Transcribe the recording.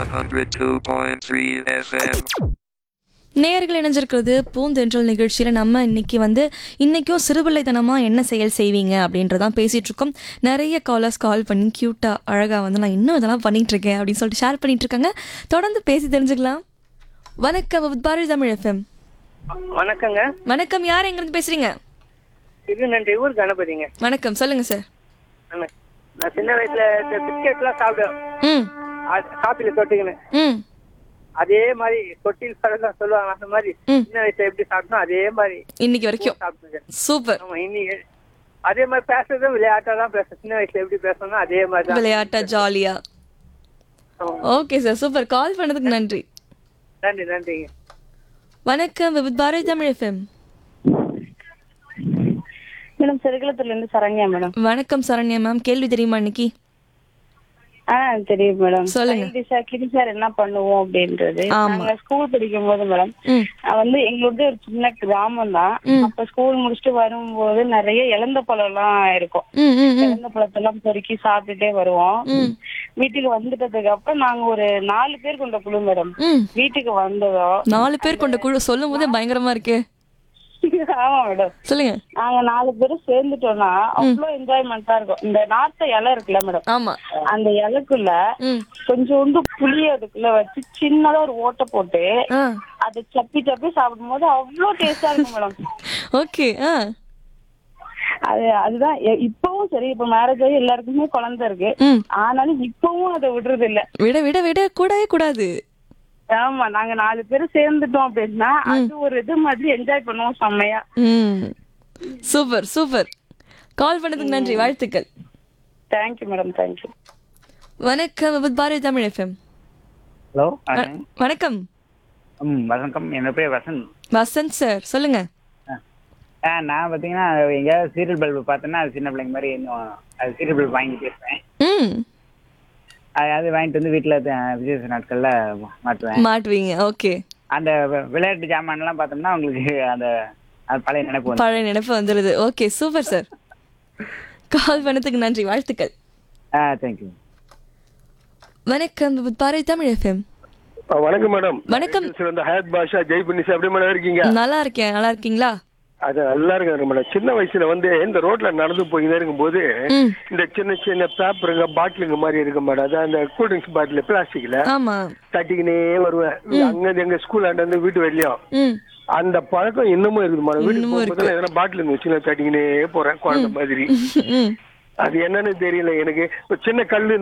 102.3 FM. நேயர்கள் இணைஞ்சிருக்கிறது பூந்தென்றல் நிகழ்ச்சியில் நம்ம இன்னைக்கு வந்து இன்னைக்கும் சிறுபிள்ளைத்தனமாக என்ன செயல் செய்வீங்க அப்படின்றதான் பேசிட்டு இருக்கோம் நிறைய காலர்ஸ் கால் பண்ணி க்யூட்டாக அழகாக வந்து நான் இன்னும் இதெல்லாம் பண்ணிட்டு இருக்கேன் அப்படின்னு சொல்லிட்டு ஷேர் பண்ணிட்டு இருக்காங்க தொடர்ந்து பேசி தெரிஞ்சுக்கலாம் வணக்கம் வித் பாரதி தமிழ் எஃப்எம் வணக்கங்க வணக்கம் யார் எங்கிருந்து பேசுறீங்க இது நன்றி ஊர் கணபதிங்க வணக்கம் சொல்லுங்க சார் ஆமா. நான் சின்ன வயசுல இந்த பிஸ்கெட்லாம் சாப்பிடுவேன் ம் அது காப்பில தொட்டுக்கினேன் ம் அதே மாதிரி தொட்டில் பழம் சொல்லுவாங்க அந்த மாதிரி ம். சின்ன வயசுல எப்படி சாப்பிட்டோம் அதே மாதிரி இன்னைக்கு வரைக்கும் சாப்பிட்டுங்க சூப்பர் ஆமா இன்னைக்கு அதே மாதிரி பேசுறதும் விளையாட்டா தான் பேசுறேன் சின்ன வயசுல எப்படி பேசணும் அதே மாதிரி தான் விளையாட்டா ஜாலியா ஆமா. ஓகே சார் சூப்பர் கால் பண்ணதுக்கு நன்றி நன்றி நன்றிங்க வணக்கம் with Bharathi Tamil FM madam சிறுகுளத்துல இருந்து சரண்யா மேடம் வணக்கம் சரண்யா மேம் கேள்வி தெரியுமா இன்னைக்கு ஆ தெரியும் மேடம் சொல்லுங்க. கிரிஷா கிரிஷார் என்ன பண்ணுவோம் அப்படின்றது ஆமா. நாங்க ஸ்கூல் படிக்கும் போது மேடம் ம் நான் வந்து எங்களோட ஒரு சின்ன கிராமம் தான் அப்ப ஸ்கூல் முடிச்சுட்டு வரும்போது நிறைய இழந்த பழம் எல்லாம் இருக்கும் ம் ம் ம் இழந்த பழத்தெல்லாம் பொறுக்கி சாப்பிட்டுட்டே வருவோம் ம் வீட்டுக்கு வந்துட்டதுக்கு அப்புறம் நாங்க ஒரு நாலு பேர் கொண்ட குழு மேடம் ம் வீட்டுக்கு வந்ததும் நாலு பேர் கொண்ட குழு சொல்லும் போதே பயங்கரமா இருக்கே ஆமா மேடம் சொல்லுங்க நாங்க நாலு பேரும் சேர்ந்துட்டோம்னா அவ்வளவு என்ஜாய்மெண்டா இருக்கும் இந்த நார்த்த இலை இருக்குல்ல மேடம் ஆமா அந்த இலைக்குள்ள ம் கொஞ்சோண்டு புளி அதுக்குள்ள வச்சு சின்னதா ஒரு ஓட்டை போட்டு ஆ அதை சப்பி சப்பி சாப்பிடும்போது அவ்வளோ டேஸ்டா இருக்கும் மேடம் ஓகே ஆ அது அதுதான் எ- இப்பவும் சரி இப்ப மேரேஜ் ஆகி எல்லாருக்குமே குழந்தை இருக்கு ம் ஆனாலும் இப்பவும் அதை விடுறது இல்ல விட விட விட கூடவே கூடாது ஆமா நாங்க நாலு பேரும் சேர்ந்துட்டோம் அப்படின்னா அது ஒரு இது மாதிரி என்ஜாய் பண்ணுவோம் செம்மையா ம் சூப்பர் சூப்பர் கால் பண்ணதுக்கு நன்றி வாழ்த்துக்கள் தேங்க்யூ மேடம் தேங்க்யூ வணக்கம் with Bharathi Tamil FM hello வணக்கம் வணக்கம் ம் வணக்கம் என் பேர் வசந்த் வசந்த் சார் சொல்லுங்க ஆ நான் பார்த்தீங்கன்னா எங்கேயாவது சீரியல் பல்பு பார்த்தேன்னா அது சின்ன பிள்ளைங்க மாதிரி இன்னும் அது சீரியல் பல்பு வாங்கி பேசுவேன் ம் அது வாங்கிட்டு வந்து வீட்டில் விசேஷ நாட்களில் மாட்டுவேன் மாட்டுவீங்க ஓகே அந்த வி- விளையாட்டு ஜாமான்லாம் பார்த்தோம்னா உங்களுக்கு அந்த அது பழைய நினைப்பு வந்து பழைய நினைப்பு வந்துடுது ஓகே சூப்பர் சார் கால் பண்ணதுக்கு நன்றி வாழ்த்துக்கள் ஆ தேங்க்யூ வணக்கம் வித் பாரதி தமிழ் எஃப்எம் ஆ, வணக்கம் மேடம் வணக்கம் இந்த ஹயத் பாஷா ஜெய் புன்னிசா எப்படி மேடம் இருக்கீங்க நல்லா இருக்கேன் நல்லா இருக்கீங்களா அது நல்லா இருக்கு மேடம் சின்ன வயசுல வந்து இந்த ரோட்ல நடந்து போயினே இருக்கும்போது ம் இந்த சின்ன சின்ன பேப்பருங்க பாட்டிலுங்க மாதிரி இருக்கு மேடம் அதான் அந்த கூல் ட்ரிங்க்ஸ் பாட்டில் பிளாஸ்டிக்ல ஆமா தட்டிக்கினே வருவேன் அங்க இருந்து எங்க ஸ்கூல் ஆண்ட இருந்து வீட்டு வெளியும் ம் அந்த பழக்கம் இன்னமும் இருக்குது மேடம் வீட்டுக்கு இன்னமும் போகும்போது எதனா பாட்டில் வச்சு நான் தட்டிக்கினே போறேன் குழந்தை மாதிரி ம் அது என்னன்னு தெரியல எனக்கு ஒரு சின்ன கல்லு